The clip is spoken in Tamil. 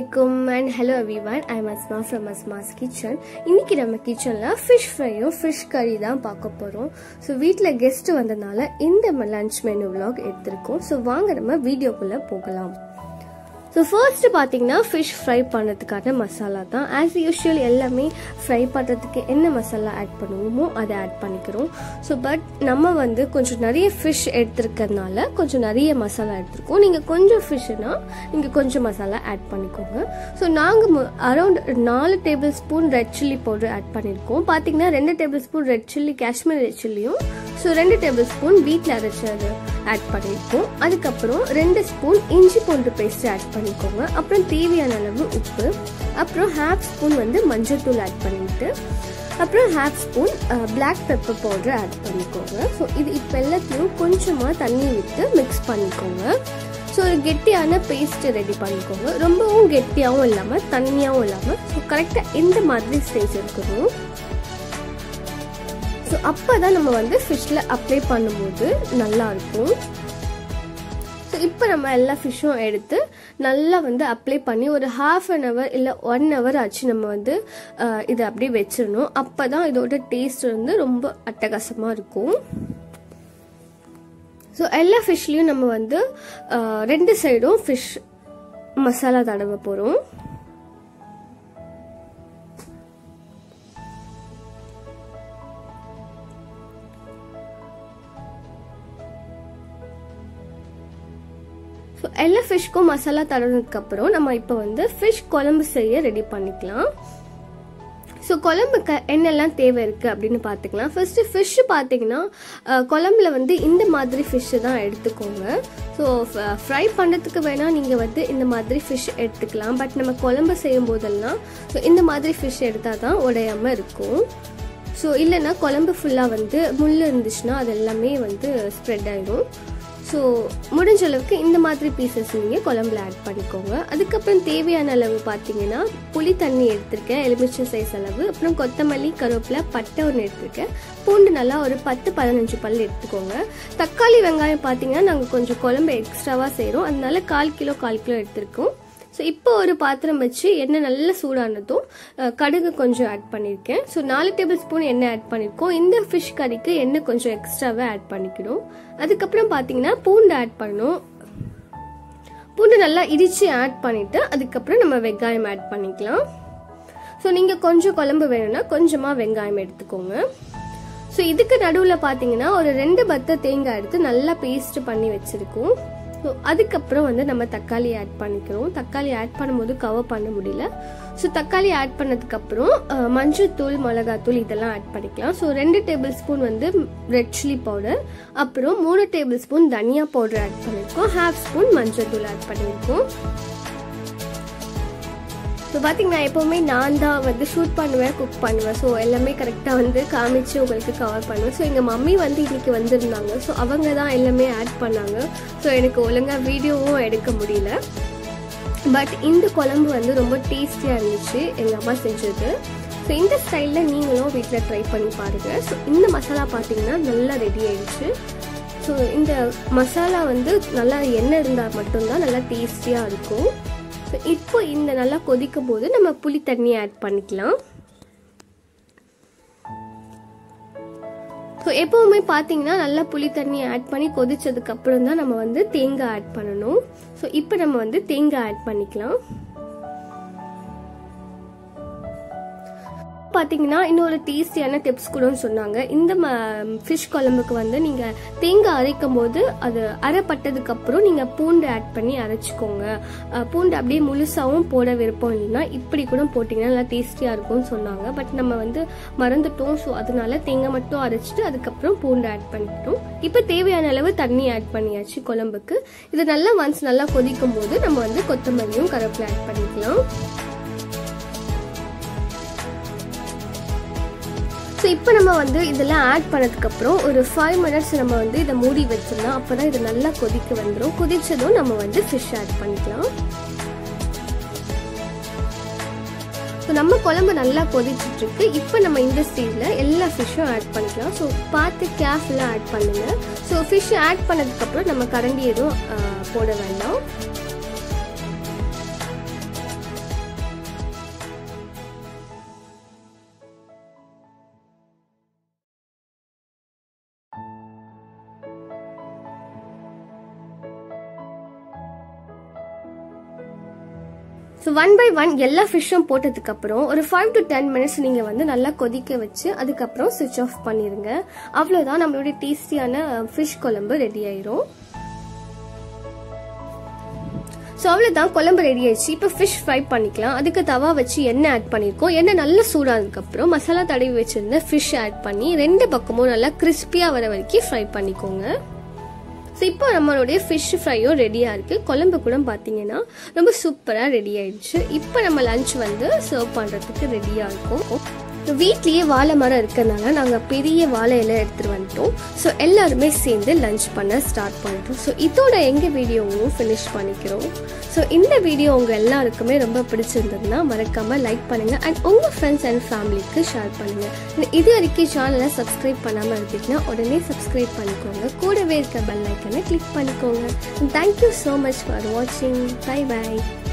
அலைக்கும் and hello everyone I Asma from Asma's kitchen இன்னைக்கு நம்ம கிச்சனில் ஃபிஷ் ஃப்ரையும் ஃபிஷ் கறி தான் பார்க்க போகிறோம் ஸோ வீட்டில் கெஸ்ட் வந்ததுனால இந்த லஞ்ச் மெனு vlog எடுத்திருக்கோம் ஸோ வாங்க நம்ம வீடியோக்குள்ளே போகலாம் ஸோ ஃபர்ஸ்ட் பார்த்தீங்கன்னா ஃபிஷ் ஃப்ரை பண்ணுறதுக்கான மசாலா தான் ஆஸ் யூஷுவல் எல்லாமே ஃப்ரை பண்ணுறதுக்கு என்ன மசாலா ஆட் பண்ணுவோமோ அதை ஆட் பண்ணிக்கிறோம் ஸோ பட் நம்ம வந்து கொஞ்சம் நிறைய ஃபிஷ் எடுத்துருக்கறதுனால கொஞ்சம் நிறைய மசாலா எடுத்திருக்கோம் நீங்கள் கொஞ்சம் ஃபிஷ்னா நீங்கள் கொஞ்சம் மசாலா ஆட் பண்ணிக்கோங்க ஸோ நாங்கள் அரௌண்ட் நாலு tablespoon red chilli powder add பண்ணியிருக்கோம் பார்த்தீங்கன்னா ரெண்டு tablespoon red chilli Kashmir red சில்லியும் ஸோ ரெண்டு டேபிள் ஸ்பூன் வீட்டில் அரைச்சது ஆட் பண்ணியிருக்கோம் அதுக்கப்புறம் ரெண்டு ஸ்பூன் இஞ்சி பூண்டு பேஸ்ட் ஆட் பண்ணிக்கோங்க அப்புறம் தேவையான அளவு உப்பு அப்புறம் ஹாஃப் ஸ்பூன் வந்து மஞ்சள் தூள் ஆட் பண்ணிட்டு அப்புறம் half spoon black pepper powder add பண்ணிக்கோங்க ஸோ இது இப்போ எல்லாத்தையும் கொஞ்சமாக தண்ணி விட்டு மிக்ஸ் பண்ணிக்கோங்க ஸோ ஒரு கெட்டியான பேஸ்ட் ரெடி பண்ணிக்கோங்க ரொம்பவும் கெட்டியாகவும் இல்லாமல் தண்ணியாகவும் இல்லாமல் ஸோ கரெக்டாக இந்த மாதிரி ஸ்டேஜ் இருக்கணும் ஸோ அப்போ தான் நம்ம வந்து ஃபிஷ்ஷில் அப்ளை பண்ணும்போது நல்லா இருக்கும் ஸோ இப்போ நம்ம எல்லா ஃபிஷ்ஷும் எடுத்து நல்லா வந்து அப்ளை பண்ணி ஒரு ஹாஃப் அன் ஹவர் இல்லை ஒன் ஹவர் ஆச்சு நம்ம வந்து இதை அப்படியே வச்சிடணும் அப்போ தான் இதோட டேஸ்ட் வந்து ரொம்ப அட்டகாசமாக இருக்கும் ஸோ எல்லா ஃபிஷ்லேயும் நம்ம வந்து ரெண்டு சைடும் ஃபிஷ் மசாலா தடவை போகிறோம் ஸோ எல்லா ஃபிஷ்க்கும் மசாலா தடவினதுக்கப்புறம் நம்ம இப்போ வந்து ஃபிஷ் குழம்பு செய்ய ரெடி பண்ணிக்கலாம் ஸோ குழம்புக்கு என்னெல்லாம் தேவை இருக்குது அப்படின்னு பார்த்துக்கலாம் ஃபர்ஸ்ட் ஃபிஷ்ஷு பார்த்தீங்கன்னா குழம்புல வந்து இந்த மாதிரி ஃபிஷ்ஷு தான் எடுத்துக்கோங்க ஸோ ஃப்ரை பண்ணுறதுக்கு வேணால் நீங்கள் வந்து இந்த மாதிரி ஃபிஷ் எடுத்துக்கலாம் பட் நம்ம குழம்பு செய்யும் போதெல்லாம் ஸோ இந்த மாதிரி ஃபிஷ் எடுத்தால் தான் உடையாமல் இருக்கும் ஸோ இல்லைன்னா குழம்பு ஃபுல்லாக வந்து முள் இருந்துச்சுன்னா அது எல்லாமே வந்து ஸ்ப்ரெட் ஆயிடும் ஸோ முடிஞ்ச அளவுக்கு இந்த மாதிரி பீசஸ் நீங்கள் குழம்புல ஆட் பண்ணிக்கோங்க அதுக்கப்புறம் தேவையான அளவு பார்த்தீங்கன்னா புளி தண்ணி எடுத்திருக்கேன் எலுமிச்சை சைஸ் அளவு அப்புறம் கொத்தமல்லி கருவேப்பிலை பட்டை ஒன்று எடுத்திருக்கேன் பூண்டு நல்லா ஒரு பத்து பதினஞ்சு பல் எடுத்துக்கோங்க தக்காளி வெங்காயம் பார்த்தீங்கன்னா நாங்கள் கொஞ்சம் குழம்பு எக்ஸ்ட்ராவாக செய்கிறோம் அதனால கால் கிலோ கால் கிலோ எடுத்திருக்கோம் ஸோ இப்போ ஒரு பாத்திரம் வச்சு எண்ணெய் நல்லா சூடானதும் கடுகு கொஞ்சம் ஆட் பண்ணியிருக்கேன் ஸோ நாலு டேபிள் ஸ்பூன் எண்ணெய் ஆட் பண்ணியிருக்கோம் இந்த ஃபிஷ் கறிக்கு எண்ணெய் கொஞ்சம் எக்ஸ்ட்ராவே ஆட் பண்ணிக்கணும் அதுக்கப்புறம் பார்த்தீங்கன்னா பூண்டு ஆட் பண்ணணும் பூண்டு நல்லா இடித்து ஆட் பண்ணிவிட்டு அதுக்கப்புறம் நம்ம வெங்காயம் ஆட் பண்ணிக்கலாம் ஸோ நீங்கள் கொஞ்சம் குழம்பு வேணும்னா கொஞ்சமாக வெங்காயம் எடுத்துக்கோங்க ஸோ இதுக்கு நடுவில் பார்த்தீங்கன்னா ஒரு ரெண்டு பத்த தேங்காய் எடுத்து நல்லா பேஸ்ட் பண்ணி வச்சுருக்கோம் ஸோ அதுக்கப்புறம் வந்து நம்ம தக்காளி ஆட் பண்ணிக்கிறோம் தக்காளி ஆட் பண்ணும்போது கவர் பண்ண முடியல ஸோ தக்காளி ஆட் பண்ணதுக்கப்புறம் மஞ்சள் தூள் மிளகாத்தூள் இதெல்லாம் ஆட் பண்ணிக்கலாம் ஸோ ரெண்டு டேபிள் ஸ்பூன் வந்து ரெட் சில்லி பவுடர் அப்புறம் மூணு டேபிள் ஸ்பூன் தனியா பவுடர் ஆட் பண்ணியிருக்கோம் ஹாஃப் ஸ்பூன் மஞ்சள் தூள் ஆட் பண்ணியிருக்கோம் ஸோ பார்த்தீங்கன்னா எப்போவுமே நான் தான் வந்து ஷூட் பண்ணுவேன் குக் பண்ணுவேன் ஸோ எல்லாமே கரெக்டாக வந்து காமிச்சு உங்களுக்கு கவர் பண்ணுவேன் ஸோ எங்கள் மம்மி வந்து இன்றைக்கி வந்திருந்தாங்க ஸோ அவங்க தான் எல்லாமே ஆட் பண்ணாங்க ஸோ எனக்கு ஒழுங்காக வீடியோவும் எடுக்க முடியல பட் இந்த குழம்பு வந்து ரொம்ப டேஸ்டியாக இருந்துச்சு எங்கள் அம்மா செஞ்சது ஸோ இந்த ஸ்டைலில் நீங்களும் வீட்டில் ட்ரை பண்ணி பாருங்கள் ஸோ இந்த மசாலா பார்த்தீங்கன்னா நல்லா ரெடி ஆயிடுச்சு ஸோ இந்த மசாலா வந்து நல்லா எண்ணெய் இருந்தால் மட்டும்தான் நல்லா டேஸ்டியாக இருக்கும் ஸோ இப்போ இந்த நல்லா கொதிக்கும் போது நம்ம புளி தண்ணி ஆட் பண்ணிக்கலாம் ஸோ எப்போவுமே பார்த்தீங்கன்னா நல்லா புளி தண்ணி ஆட் பண்ணி கொதிச்சதுக்கு அப்புறம் தான் நம்ம வந்து தேங்காய் ஆட் பண்ணணும் ஸோ இப்போ நம்ம வந்து தேங்காய் ஆட் பண்ணிக்கலாம் பார்த்தீங்கன்னா இன்னொரு டேஸ்டியான டிப்ஸ் கூட சொன்னாங்க இந்த ஃபிஷ் குழம்புக்கு வந்து நீங்கள் தேங்காய் அரைக்கும் போது அது அரைப்பட்டதுக்கு அப்புறம் நீங்கள் பூண்டு ஆட் பண்ணி அரைச்சிக்கோங்க பூண்டு அப்படியே முழுசாகவும் போட விருப்பம் இல்லைன்னா இப்படி கூட போட்டிங்கன்னா நல்லா டேஸ்டியாக இருக்கும்னு சொன்னாங்க பட் நம்ம வந்து மறந்துட்டோம் ஸோ அதனால தேங்காய் மட்டும் அரைச்சிட்டு அதுக்கப்புறம் பூண்டு ஆட் பண்ணிக்கிட்டோம் இப்போ தேவையான அளவு தண்ணி ஆட் பண்ணியாச்சு குழம்புக்கு இது நல்லா ஒன்ஸ் நல்லா கொதிக்கும் போது நம்ம வந்து கொத்தமல்லியும் கருவேப்பிலை ஆட் பண்ணிக்கலாம் ஸோ இப்போ நம்ம வந்து இதெல்லாம் ஆட் பண்ணதுக்கப்புறம் ஒரு ஃபைவ் மினிட்ஸ் நம்ம வந்து இதை மூடி வச்சிடலாம் அப்போ தான் இது நல்லா கொதிக்க வந்துடும் கொதிச்சதும் நம்ம வந்து ஃபிஷ் ஆட் பண்ணிக்கலாம் ஸோ நம்ம குழம்பு நல்லா கொதிச்சுட்டு இருக்கு இப்போ நம்ம இந்த ஸ்டேஜில் எல்லா ஃபிஷ்ஷும் ஆட் பண்ணிக்கலாம் ஸோ பார்த்து கேர்ஃபுல்லாக ஆட் பண்ணுங்க ஸோ ஃபிஷ் ஆட் பண்ணதுக்கப்புறம் நம்ம கரண்டி எதுவும் போட வேண்டாம் ஸோ ஒன் பை ஒன் எல்லா ஃபிஷ்ஷும் போட்டதுக்கப்புறம் ஒரு ஃபைவ் டு டென் மினிட்ஸ் நீங்கள் வந்து நல்லா கொதிக்க வச்சு அதுக்கப்புறம் சுவிட்ச் ஆஃப் பண்ணிடுங்க அவ்வளோதான் நம்மளுடைய டேஸ்டியான ஃபிஷ் குழம்பு ரெடி ஆயிரும் ஸோ அவ்வளோதான் குழம்பு ரெடி ஆயிடுச்சு இப்போ ஃபிஷ் ஃப்ரை பண்ணிக்கலாம் அதுக்கு தவா வச்சு எண்ணெய் ஆட் பண்ணியிருக்கோம் எண்ணெய் நல்லா சூடானதுக்கப்புறம் மசாலா தடவி வச்சிருந்த ஃபிஷ் ஆட் பண்ணி ரெண்டு பக்கமும் நல்லா கிறிஸ்பியாக வர வரைக்கும் ஃப்ரை பண்ணிக்கோங்க ஸோ இப்போ நம்மளுடைய ஃபிஷ் ஃப்ரையும் ரெடியாக இருக்குது குழம்பு கூட பார்த்தீங்கன்னா ரொம்ப சூப்பராக ரெடி ஆயிடுச்சு இப்போ நம்ம லஞ்ச் வந்து சர்வ் பண்ணுறதுக்கு ரெடியாக இருக்கும் வீட்லேயே வாழை மரம் இருக்கிறதுனால நாங்கள் பெரிய வாழை இலை எடுத்துகிட்டு வந்துட்டோம் ஸோ எல்லாருமே சேர்ந்து லஞ்ச் பண்ண ஸ்டார்ட் பண்ணிட்டோம் ஸோ இதோட எங்கள் வீடியோவும் ஃபினிஷ் பண்ணிக்கிறோம் ஸோ இந்த வீடியோ உங்கள் எல்லாருக்குமே ரொம்ப பிடிச்சிருந்ததுன்னா மறக்காமல் லைக் பண்ணுங்கள் அண்ட் உங்கள் ஃப்ரெண்ட்ஸ் அண்ட் ஃபேமிலிக்கு ஷேர் பண்ணுங்கள் இது வரைக்கும் சேனலை சப்ஸ்கிரைப் பண்ணாமல் இருந்தீங்கன்னா உடனே சப்ஸ்கிரைப் பண்ணிக்கோங்க கூடவே இருக்க பெல் ஐக்கனை கிளிக் பண்ணிக்கோங்க தேங்க்யூ ஸோ மச் ஃபார் வாட்சிங் பை பை